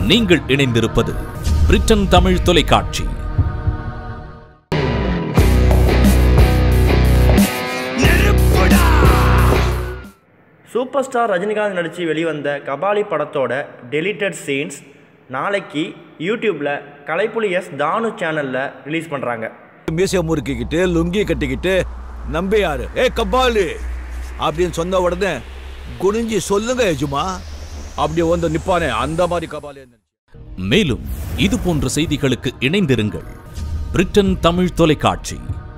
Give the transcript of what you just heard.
நீங்கள் இணைந்திருப்பது பிரிட்டன் தமிழ் தொலைக்காட்சி சூப்பர் ஸ்டார் ரஜினிகாந்த் நடித்து வெளிவந்த கபாலி படத்தோட டெலிட்டட் சீன்ஸ் நாளைக்கு யூடியூப்பில் கலைப்புலி எஸ் தானு சேனலில் ரிலீஸ் பண்ணுறாங்க மீசைய முறுக்கிக்கிட்டு லுங்கி கட்டிக்கிட்டு நம்பியாரு ஏ கபாலி அப்படின்னு சொன்ன உடனே குனிஞ்சி சொல்லுங்க எஜுமா அப்படி வந்து நிப்பானே அந்த மாதிரி கபாலி மேலும் இது போன்ற செய்திகளுக்கு இணைந்திருங்கள் பிரிட்டன் தமிழ் தொலைக்காட்சி